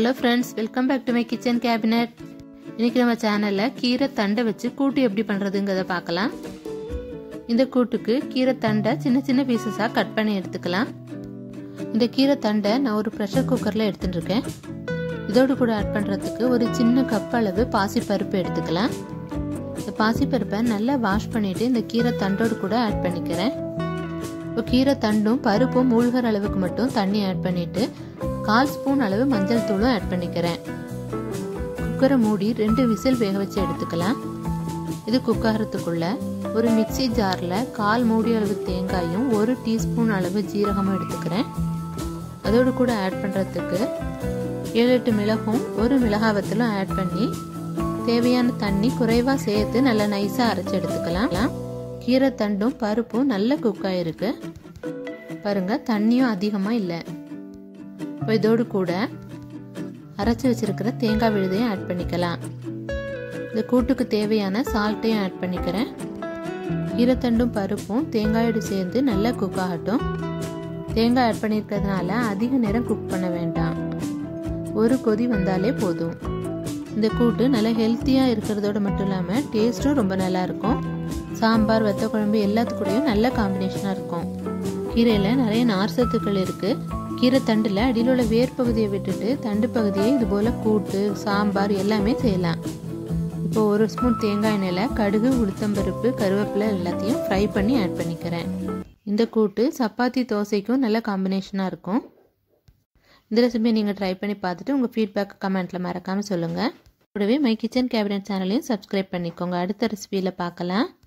hello friends welcome back to my kitchen cabinet இன்னைக்கு நம்ம சேனலில் கீரை தண்டை வச்சு கூட்டு எப்படி பண்ணுறதுங்கிறத பார்க்கலாம் இந்த கூட்டுக்கு கீரை தண்டை சின்ன சின்ன பீசஸாக கட் பண்ணி எடுத்துக்கலாம் இந்த கீரை தண்டை நான் ஒரு ப்ரெஷர் குக்கரில் எடுத்துட்டு இருக்கேன் இதோடு கூட ஆட் பண்ணுறதுக்கு ஒரு சின்ன கப் அளவு பாசிப்பருப்பு எடுத்துக்கலாம் இந்த பாசிப்பருப்பை நல்லா வாஷ் பண்ணிவிட்டு இந்த கீரை தண்டோடு கூட ஆட் பண்ணிக்கிறேன் இப்போ கீரை தண்டும் பருப்பும் மூழ்கிற அளவுக்கு மட்டும் தண்ணி ஆட் பண்ணிவிட்டு கால் ஸ்பூன் அளவு மஞ்சள் தூளும் ஆட் பண்ணிக்கிறேன் குக்கரை மூடி ரெண்டு விசில் வேக வச்சு எடுத்துக்கலாம் இது குக்காரத்துக்குள்ள ஒரு மிக்சி ஜாரில் கால் மூடி அளவு தேங்காயும் ஒரு டீஸ்பூன் அளவு ஜீரகமும் எடுத்துக்கிறேன் அதோடு கூட ஆட் பண்ணுறதுக்கு ஏழு எட்டு மிளகும் ஒரு மிளகாவத்திலும் ஆட் பண்ணி தேவையான தண்ணி குறைவாக சேர்த்து நல்லா நைஸாக அரைச்சி எடுத்துக்கலாம் கீரை தண்டும் பருப்பும் நல்ல குக் ஆகிருக்கு பாருங்கள் தண்ணியும் அதிகமாக இல்லை இப்போ இதோடு கூட அரைச்சி வச்சிருக்கிற தேங்காய் விழுதையும் ஆட் பண்ணிக்கலாம் இந்த கூட்டுக்கு தேவையான சால்ட்டையும் ஆட் பண்ணிக்கிறேன் ஈரத்தண்டும் பருப்பும் தேங்காயோடு சேர்ந்து நல்லா குக் ஆகட்டும் தேங்காய் ஆட் பண்ணியிருக்கிறதுனால அதிக நேரம் குக் பண்ண வேண்டாம் ஒரு கொதி வந்தாலே போதும் இந்த கூட்டு நல்லா ஹெல்த்தியாக இருக்கிறதோட மட்டும் இல்லாமல் டேஸ்ட்டும் ரொம்ப நல்லா இருக்கும் சாம்பார் வெத்த குழம்பு எல்லாத்துக்கூடையும் நல்ல காம்பினேஷனாக இருக்கும் கீரையில் நிறைய நார் சத்துக்கள் இருக்குது கீரை தண்டில் அடியில் உள்ள வேர் பகுதியை விட்டுட்டு தண்டு பகுதியை இது போல் கூட்டு சாம்பார் எல்லாமே செய்யலாம் இப்போ ஒரு ஸ்பூன் தேங்காய் எண்ணெயில் கடுகு உளுத்தம்பருப்பு கருவேப்பிலை எல்லாத்தையும் ஃப்ரை பண்ணி ஆட் பண்ணிக்கிறேன் இந்த கூட்டு சப்பாத்தி தோசைக்கும் நல்ல காம்பினேஷனாக இருக்கும் இந்த ரெசிபியை நீங்கள் ட்ரை பண்ணி பார்த்துட்டு உங்கள் ஃபீட்பேக் கமெண்ட்டில் மறக்காமல் சொல்லுங்கள் கூடவே மை கிச்சன் கேபினட் சேனலையும் சப்ஸ்கிரைப் பண்ணிக்கோங்க அடுத்த ரெசிபியில் பார்க்கலாம்